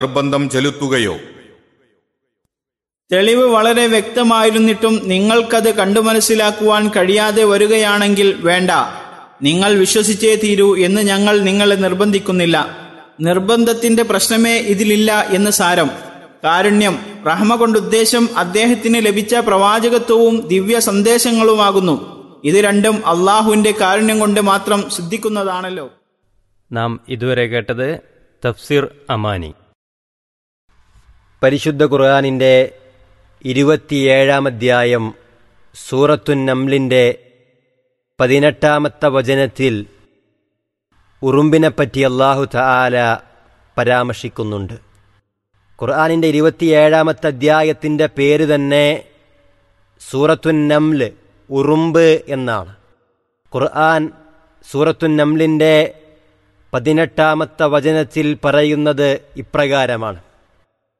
നിർബന്ധം ചെലുത്തുകയോ തെളിവ് വളരെ വ്യക്തമായിരുന്നിട്ടും നിങ്ങൾക്കത് കണ്ടു മനസ്സിലാക്കുവാൻ കഴിയാതെ വരികയാണെങ്കിൽ വേണ്ട നിങ്ങൾ വിശ്വസിച്ചേ തീരൂ എന്ന് ഞങ്ങൾ നിങ്ങളെ നിർബന്ധിക്കുന്നില്ല നിർബന്ധത്തിന്റെ പ്രശ്നമേ ഇതിലില്ല എന്ന് സാരം കാരുണ്യം റഹ്മ കൊണ്ടുദ്ദേശം അദ്ദേഹത്തിന് ലഭിച്ച പ്രവാചകത്വവും ദിവ്യ സന്ദേശങ്ങളുമാകുന്നു ഇത് രണ്ടും അള്ളാഹുവിന്റെ കാരുണ്യം കൊണ്ട് മാത്രം സിദ്ധിക്കുന്നതാണല്ലോ നാം ഇതുവരെ കേട്ടത് തഫ്സീർ അമാനി പരിശുദ്ധ ഖുർആാനിൻ്റെ ഇരുപത്തിയേഴാം അധ്യായം സൂറത്തുൻ നംലിൻ്റെ പതിനെട്ടാമത്തെ വചനത്തിൽ ഉറുമ്പിനെപ്പറ്റി അള്ളാഹു തആല പരാമർശിക്കുന്നുണ്ട് ഖുർആാനിൻ്റെ ഇരുപത്തിയേഴാമത്തെ അധ്യായത്തിൻ്റെ പേര് തന്നെ സൂറത്തുൻ നംല് ഉറുമ്പ് എന്നാണ് ഖുർആൻ സൂറത്തുൻ നംലിൻ്റെ പതിനെട്ടാമത്തെ വചനത്തിൽ പറയുന്നത് ഇപ്രകാരമാണ്